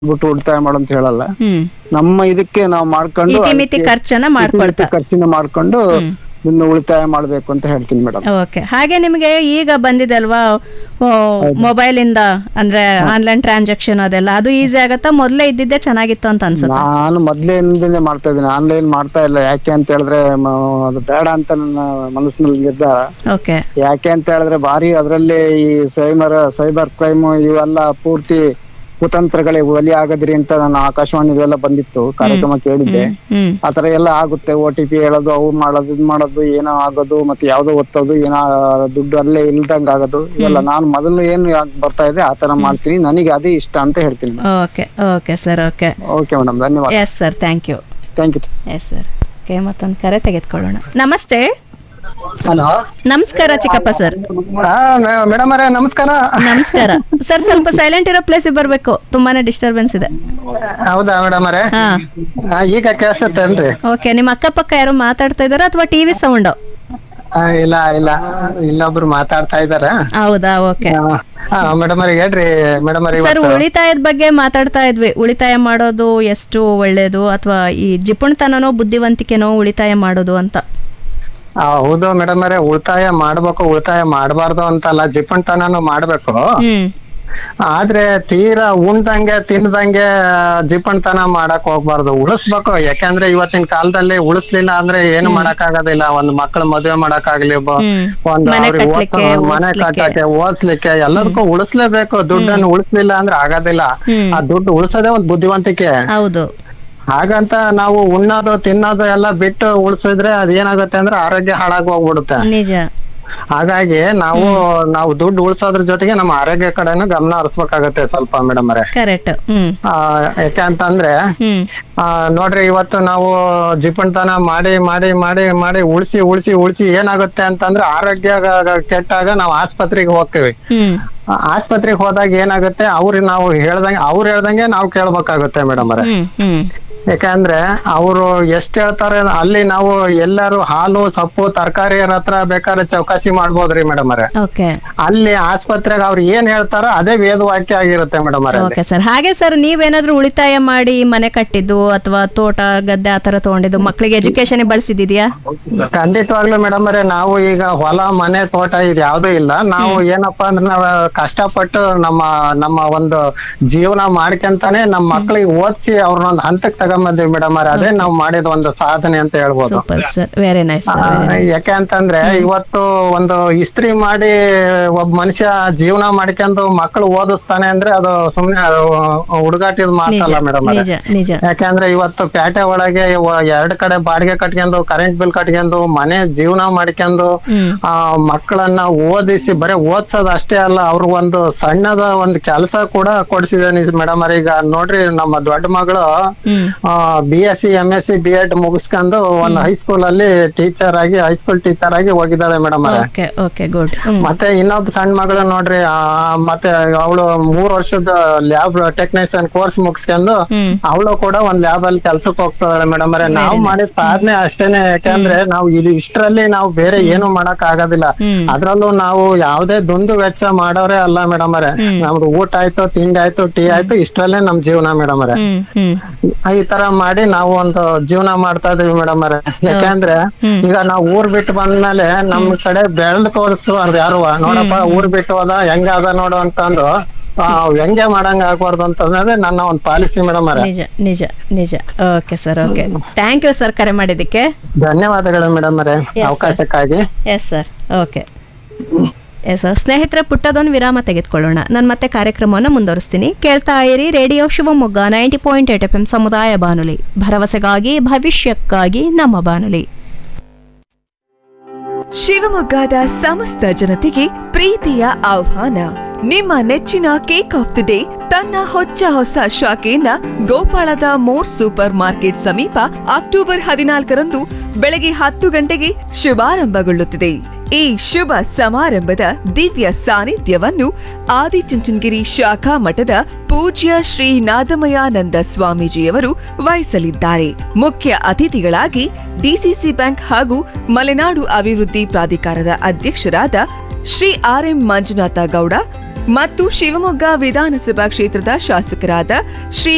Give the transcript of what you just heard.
ಬಿಟ್ಟು ಉಳಿತಾಯ ಮಾಡು ಅಂತ ಹೇಳಲ್ಲ ಹ್ಮ್ ನಮ್ಮ ಇದಕ್ಕೆ ನಾವು ಮಾಡ್ಕೊಂಡು ಇತಿಮಿತಿ ಅದಕ್ಕೆ ಖರ್ಚನ್ನ ಇತಿಮಿತಿ ಮಾಡ್ಕೊಳ್ತಾ ಖರ್ಚನ್ನ ಮಾಡ್ಕೊಂಡು ಇನ್ನು ಉಳಿತಾಯ ಮಾಡ್ಬೇಕು ಅಂತ ಹೇಳ್ತೀನಿ ಮೇಡಮ್ ಓಕೆ ಹಾಗೆ ನಿಮಗೆ ಈಗ ಬಂದಿದೆ ಅಲ್ವಾ ಮೊಬೈಲ್ ಇಂದ ಅಂದ್ರೆ ಆನ್ಲೈನ್ ಟ್ರಾನ್ಸಾಕ್ಷನ್ ಅದೆಲ್ಲ ಅದು ಈಸಿ ಆಗತ್ತಾ ಮೊದಲೇ ಇದ್ದಿದ್ದೆ ಚೆನ್ನಾಗಿತ್ತು ಅಂತ ಅನ್ಸುತ್ತೆ ನಾನು ಮೊದ್ಲಿಂದನೇ ಮಾಡ್ತಾ ಇದ್ದೀನಿ ಆನ್ಲೈನ್ ಮಾಡ್ತಾ ಇಲ್ಲ ಯಾಕೆ ಅಂತ ಹೇಳಿದ್ರೆ ಮ- ಅದು ಬೇಡ ಅಂತ ನನ್ನ ಮನಸ್ಸಿನಲ್ಲಿ ನಿರ್ಧಾರ ಓಕೆ ಯಾಕೆ ಅಂತ ಹೇಳಿದ್ರೆ ಭಾರಿ ಅದರಲ್ಲಿ ಈ ಸೈಬರ್ ಸೈಬರ್ ಕ್ರೈಮ್ ಇವೆಲ್ಲ ಪೂರ್ತಿ ಕುತಂತ್ರಗಳಿಗೆ ಬಲಿ ಆಗದ್ರಿ ಅಂತ ನಾನು ಆಕಾಶವಾಣಿ ಇವೆಲ್ಲ ಬಂದಿತ್ತು ಕಾರ್ಯಕ್ರಮ ಕೇಳಿದ್ದೆ ಹ್ಮ್ ಆತರ ಎಲ್ಲ ಆಗುತ್ತೆ ಓ ಟಿ ಪಿ ಹೇಳೋದು ಅವು ಮಾಡೋದು ಇದ್ ಮಾಡೋದು ಏನೋ ಆಗೋದು ಮತ್ತೆ ಯಾವ್ದೋ ಒತ್ತೋದು ಏನೋ ದುಡ್ಡು ಅಲ್ಲೇ ಇಲ್ದಂಗ ಆಗೋದು ಇವೆಲ್ಲ ನಾನು ಮೊದಲು ಏನು ಯಾಕ್ ಬರ್ತಾ ಇದೆ ಆತರ ಮಾಡ್ತೀನಿ ನನಗೆ ಅದೇ ಇಷ್ಟ ಅಂತ ಹೇಳ್ತೀನಿ okay okay sir okay okay madam ಧನ್ಯವಾದ yes sir thank you thank you yes sir okay ಮತ್ತೊಂದು ಕರೆ ತೆಗೆದುಕೊಳ್ಳೋಣ ನಮಸ್ತೆ ಹಲೋ ನಮಸ್ಕಾರ ಚಿಕ್ಕಪ್ಪ ಸರ್ ಮೇಡಮ್ ಅವರೇ ನಮಸ್ಕಾರ ನಮಸ್ಕಾರ ಸರ್ ಸ್ವಲ್ಪ ಸೈಲೆಂಟ್ ಇರೋ ಪ್ಲೇಸಿಗೆ ಬರಬೇಕು ತುಂಬಾನೇ ಡಿಸ್ಟರ್ಬೆನ್ಸ್ ಇದೆ ಹೌದಾ ಮೇಡಮ್ ಅವರೇ ಹಾ ಆ, ಈಗ ಕೇಳಿಸುತ್ತೇನ್ರಿ ಓಕೆ ನಿಮ್ಮ ಅಕ್ಕಪಕ್ಕ ಯಾರೋ ಮಾತಾಡ್ತಾ ಇದಾರಾ ಅಥವಾ ಟಿವಿ ಸೌಂಡ್ ಆ, ಇಲ್ಲ ಇಲ್ಲ ಇಲ್ಲೊಬ್ರು ಮಾತಾಡ್ತಾ ಇದಾರ ಹೌದಾ ಓಕೆ ಮೇಡಮ್ ಅವ್ರಿಗೆ ಹೇಳ್ರಿ ಮೇಡಮ್ ಅವ್ರಿಗೆ ಸರ್ ಉಳಿತಾಯದ ಬಗ್ಗೆ ಮಾತಾಡ್ತಾ ಇದ್ವಿ ಉಳಿತಾಯ ಮಾಡೋದು ಎಷ್ಟು ಒಳ್ಳೇದು ಅಥವಾ ಈ ಜಿಪುಣತನನೋ ಬುದ್ಧಿವಂತಿಕೆನೋ ಉಳಿತಾಯ ಮಾಡೋದು ಅಂತ ಹೌದು ಮೇಡಮ್ ಅವರೇ ಉಳಿತಾಯ ಮಾಡ್ಬೇಕು ಉಳಿತಾಯ ಮಾಡಬಾರ್ದು ಅಂತಲ್ಲ ಜಿಪಣ್ತನನು ಮಾಡ್ಬೇಕು ಹ್ಮ್ ಆದ್ರೆ ತೀರಾ ಉಣ್ದಂಗೆ ತಿನ್ದಂಗೆ ಜಿಪಣ್ತನ ಮಾಡಕ್ ಹೋಗ್ಬಾರ್ದು ಉಳಿಸ್ಬೇಕು ಯಾಕಂದ್ರೆ ಇವತ್ತಿನ ಕಾಲದಲ್ಲಿ ಉಳಿಸ್ಲಿಲ್ಲ ಅಂದ್ರೆ ಏನು ಮಾಡಕ್ ಆಗೋದಿಲ್ಲ ಒಂದ್ ಮಕ್ಳ ಮದ್ವೆ ಮಾಡಕ್ ಆಗ್ಲಿ ಒಬ್ಬ ಹ್ಮ್. ಒಂದ್ ಮನೆ ಅವ್ರಿಗೆ ಕಟ್ಲಿಕ್ಕೆ, ಓದ್ಸ- ಮನೆ ಓದ್ಸ್ಲಿಕ್ಕೆ. ಕಟ್ಟಕ್ಕೆ ಓದ್ಸ್ಲಿಕ್ಕೆ ಎಲ್ಲದಕ್ಕೂ ಉಳಿಸ್ಲೇಬೇಕು ದುಡ್ಡನ್ನು ಉಳಿಸ್ಲಿಲ್ಲ ಅಂದ್ರೆ ಆಗೋದಿಲ್ಲ ಹ್ಮ್. ಆ ದುಡ್ಡು ಉಳಿಸೋದೇ ಒಂದ್ ಬುದ್ಧಿವಂತಿಕೆ ಹೌದು ಹಾಗಂತ ನಾವು ಉಣ್ಣೋದು ತಿನ್ನೋದು ಎಲ್ಲ ಬಿಟ್ಟು ಉಳಿಸಿದ್ರೆ ಅದೇನಾಗುತ್ತೆ ಅಂದ್ರೆ ಆರೋಗ್ಯ ಹಾಳಾಗಿ ಹೋಗ್ಬಿಡುತ್ತೆ ನಿಜ ಹಾಗಾಗಿ ನಾವು ನಾವು ದುಡ್ಡು ಉಳಿಸೋದ್ರ ಜೊತೆಗೆ ನಮ್ಮ ಆರೋಗ್ಯ ಕಡೆನೂ ಗಮನ ಹರಿಸ್ಬೇಕಾಗತ್ತೆ ಸ್ವಲ್ಪ ಮೇಡಮ್ ಅವರೇ ಕರೆಕ್ಟ್ ಹ್ಮ್ ಆ, ಯಾಕೆ ಅಂತಂದ್ರೆ ಹ್ಮ್ ಆ, ನೋಡ್ರಿ ಇವತ್ತು ನಾವು ಜಿಪಣ್ತನ ಮಾಡಿ ಮಾಡಿ ಮಾಡಿ ಮಾಡಿ ಉಳಿಸಿ ಉಳಿಸಿ ಉಳಿಸಿ ಏನಾಗುತ್ತೆ ಅಂತಂದ್ರೆ ಆರೋಗ್ಯ ಗ- ಗ- ಕೆಟ್ಟಾಗ ನಾವು ಆಸ್ಪತ್ರೆಗೆ ಹೋಗ್ತೀವಿ ಹ್ಮ್ ಆ, ಆಸ್ಪತ್ರೆಗೆ ಹೋದಾಗ ಏನಾಗುತ್ತೆ ಅವ್ರಿಗೆ ನಾವು ಹೇಳ್ದಂಗೆ ಅವ್ರು ಹೇಳ್ದಂಗೆ ನಾವು ಕೇಳ್ಬೇಕಾಗುತ್ತೆ ಮೇಡಮ್ ಅವರೇ ಹ್ಮ್ ಹ್ಮ್ ಯಾಕಂದ್ರೆ ಅವರು ಎಷ್ಟ್ ಹೇಳ್ತಾರೆ ಅಲ್ಲಿ ನಾವು ಎಲ್ಲರೂ ಹಾಲು ಸೊಪ್ಪು ತರಕಾರಿಯರ ಹತ್ರ ಬೇಕಾದ್ರೆ ಚೌಕಾಸಿ ಮಾಡ್ಬೋದ್ರಿ ಮೇಡಮ್ ಅವರೇ ಓಕೆ ಅಲ್ಲಿ ಆಸ್ಪತ್ರೆಗೆ ಅವ್ರು ಏನ್ ಹೇಳ್ತಾರೋ ಅದೇ ವೇದವಾಕ್ಯ ಆಗಿರುತ್ತೆ ಮೇಡಮ್ ಅವರೇ ಓಕೆ ಸರ್ ಹಾಗೆ ಸರ್ ನೀವೇನಾದ್ರೂ ಉಳಿತಾಯ ಮಾಡಿ ಮನೆ ಕಟ್ಟಿದ್ದು ಅಥವಾ ತೋಟ ಗದ್ದೆ ಆತರ ತಗೊಂಡಿದ್ದು ಮಕ್ಕಳಿಗೆ ಎಜುಕೇಶನ್ ಬಳಸಿದ್ಯಾ ಖಂಡಿತವಾಗ್ಲೂ ಮೇಡಮ್ ಅವರೇ ನಾವು ಈಗ ಹೊಲ ಮನೆ ತೋಟ ಇದು ಯಾವ್ದೂ ಇಲ್ಲ ನಾವು ಏನಪ್ಪಾ ಅಂದ್ರೆ ನಾವ್ ಕಷ್ಟಪಟ್ಟು ನಮ್ಮ ನಮ್ಮ ಒಂದು ಜೀವನ ಮಾಡ್ಕೊಂತಾನೆ ನಮ್ಮ ಮಕ್ಕಳಿಗೆ ಓದಿಸಿ ಅವ್ರನ್ನೊಂದು ಹಂತಕ್ಕೆ ತಗೊಂಬಂದಿವಿ ಮೇಡಮ್ ಅವರೇ ಅದೇ ನಾವು ಮಾಡಿದ ಒಂದು ಸಾಧನೆ ಅಂತ ಹೇಳ್ಬೋದು ಸೂಪರ್ ಸರ್ ವೆರಿ ನೈಸ್ ಆ, ಯಾಕೆ ಅಂತಂದ್ರೆ ಇವತ್ತು ಒಂದು ಇಸ್ತ್ರಿ ಮಾಡಿ ಒಬ್ಬ ಮನುಷ್ಯ ಜೀವನ ಮಾಡ್ಕೊಂಡು ಮಕ್ಕಳು ಓದಿಸ್ತಾನೆ ಅಂದ್ರೆ ಅದು ಸುಮ್ನೆ ಅದು ಹುಡುಗಾಟಿದ ಮಾತಲ್ಲ ಮೇಡಮ್ ನಿಜ ನಿಜ ಯಾಕಂದ್ರೆ ಇವತ್ತು ಪೇಟೆ ಒಳಗೆ ಇವ- ಎರಡ್ ಕಡೆ ಬಾಡಿಗೆ ಕಟ್ಕೊಂಡು ಕರೆಂಟ್ ಬಿಲ್ ಕಟ್ಕೊಂಡು ಮನೆ ಜೀವನ ಮಾಡ್ಕೊಂಡು ಹ್ಮ್ ಆ ಮಕ್ಕಳನ್ನ ಓದಿಸಿ ಬರೀ ಓದ್ಸೋದ್ ಅಷ್ಟೇ ಅಲ್ಲ ಅವ್ರ ಒಂದು ಸಣ್ಣದ ಒಂದು ಕೆಲಸ ಕೂಡ ಕೊಡ್ಸಿದಾನೆ ಮೇಡಮ್ ಈಗ ನೋಡ್ರಿ ನಮ್ಮ ದೊಡ್ಡ ಮಗಳು ಹ್ಮ್ B S C M S C B Ed ಮುಗಿಸ್ಕೊಂಡು ಒಂದು ಹೈಸ್ಕೂಲ್ ಅಲ್ಲಿ ಟೀಚರ್ ಆಗಿ ಹೈಸ್ಕೂಲ್ ಟೀಚರ್ ಆಗಿ ಹೋಗಿದ್ದಾಳೆ ಮೇಡಮ್ ಓಕೆ ಓಕೆ ಗುಡ್ ಹ್ಮ್ ಮತ್ತೆ ಇನ್ನೊಬ್ಬ ಸಣ್ಣ ಮಗಳು ನೋಡ್ರಿ ಆ, ಮತ್ತೆ ಅವಳು ಮೂರ್ ವರ್ಷದ ಲ್ಯಾಬ್ ಟೆಕ್ನಿಷಿಯನ್ ಕೋರ್ಸ್ ಮುಗಿಸ್ಕೊಂಡು ಹ್ಮ್ ಅವಳು ಕೂಡ ಒಂದ್ ಲ್ಯಾಬ್ ಅಲ್ಲಿ ಕೆಲ್ಸಕ್ಕೆ ಹೋಗ್ತಾಳೆ ಮೇಡಮ್ ಅವ್ರೆ ನಾವು ಮಾಡಿದ ಸಾಧನೆ ಅಷ್ಟೇನೆ ಯಾಕಂದ್ರೆ ನಾವು ಇಲ್ಲಿ ಇಷ್ಟರಲ್ಲಿ ನಾವು ಬೇರೆ ಏನು ಮಾಡಕ್ ಆಗೋದಿಲ್ಲ ಹ್ಮ್. ಅದ್ರಲ್ಲೂ ನಾವು ಯಾವ್ದೇ ದುಂದು ವೆಚ್ಚ ಮಾಡೋರೇ ಅಲ್ಲ ಮೇಡಮ್ ಅವರೇ ನಮ್ದು ಊಟ ಆಯ್ತು ತಿಂಡಿ ಆಯ್ತು ಟೀ ಆಯ್ತು ಇಷ್ಟರಲ್ಲೇ ನಮ್ ಜೀವನ ಮೇಡಮ್ ಅವರೇ ಹ್ಮ್ ಹ್ಮ್ ಈ ತರ ಮಾಡಿ ನಾವು ಒಂದು ಜೀವನ ಮಾಡ್ತಾ ಇದೀವಿ ಮೇಡಮ್ ಅವರೇ ಯಾಕಂದ್ರೆ ಈಗ ನಾವು ಊರ್ ಬಿಟ್ಟು ಬಂದ್ಮೇಲೆ ನಮ್ ಕಡೆ ಬೆಳ್ದ್ ತೋರಿಸುವಾರ್ದು ಯಾರು ನೋಡಪ್ಪ ಊರ್ ಬಿಟ್ಟು ಹೋದ ಹೆಂಗ ಅದ ನೋಡು ಅಂತಂದು ಆ, ವ್ಯಂಗ್ಯ ಮಾಡಂಗ ಆಗ್ಬಾರ್ದು ಅಂತಂದ್ರೆ ನನ್ನ ಒಂದು ಪಾಲಿಸಿ ಮೇಡಮ್ ಅವರೇ ನಿಜ ನಿಜ ನಿಜ okay sir okay thank you sir ಕರೆ ಮಾಡಿದ್ದಕ್ಕೆ ಧನ್ಯವಾದಗಳು ಮೇಡಮ್ ಅವರೇ sir. ಅವಕಾಶಕ್ಕಾಗಿ yes sir okay yes sir ಸ್ನೇಹಿತರೆ ಪುಟ್ಟದೊಂದು ವಿರಾಮ ತೆಗೆದುಕೊಳ್ಳೋಣ ನಾನು ಮತ್ತೆ ಕಾರ್ಯಕ್ರಮವನ್ನು ಮುಂದುವರಿಸ್ತೀನಿ ಕೇಳ್ತಾ ಇರಿ radio Shivamogga ninety point eight F M ಸಮುದಾಯ ಬಾನುಲಿ ಭರವಸೆಗಾಗಿ ಭವಿಷ್ಯಕ್ಕಾಗಿ ನಮ್ಮ ಬಾನುಲಿ ಶಿವಮೊಗ್ಗದ ಸಮಸ್ತ ಜನತೆಗೆ ಪ್ರೀತಿಯ ಆಹ್ವಾನ ನಿಮ್ಮ ನೆಚ್ಚಿನ ಕೇಕ್ ಆಫ್ ದಿ ಡೇ ತನ್ನ ಹೊಚ್ಚ ಹೊಸ ಶಾಖೆಯನ್ನ ಗೋಪಾಳದ ಮೋರ್ ಸೂಪರ್ ಮಾರ್ಕೆಟ್ ಸಮೀಪ ಅಕ್ಟೋಬರ್ ಹದಿನಾಲ್ಕರಂದು ಬೆಳಗ್ಗೆ ಹತ್ತು ಗಂಟೆಗೆ ಶುಭಾರಂಭಗೊಳ್ಳುತ್ತಿದೆ ಈ ಶುಭ ಸಮಾರಂಭದ ದಿವ್ಯ ಸಾನ್ನಿಧ್ಯವನ್ನು ಆದಿಚುಂಚನಗಿರಿ ಶಾಖಾ ಮಠದ ಪೂಜ್ಯ ಶ್ರೀ ನಾದಮಯಾನಂದ ಸ್ವಾಮೀಜಿಯವರು ವಹಿಸಲಿದ್ದಾರೆ ಮುಖ್ಯ ಅತಿಥಿಗಳಾಗಿ ಡಿಸಿಸಿ ಬ್ಯಾಂಕ್ ಹಾಗೂ ಮಲೆನಾಡು ಅಭಿವೃದ್ಧಿ ಪ್ರಾಧಿಕಾರದ ಅಧ್ಯಕ್ಷರಾದ ಶ್ರೀ ಆರ್ ಎಂ ಮಂಜುನಾಥ ಗೌಡ ಮತ್ತು ಶಿವಮೊಗ್ಗ ವಿಧಾನಸಭಾ ಕ್ಷೇತ್ರದ ಶಾಸಕರಾದ ಶ್ರೀ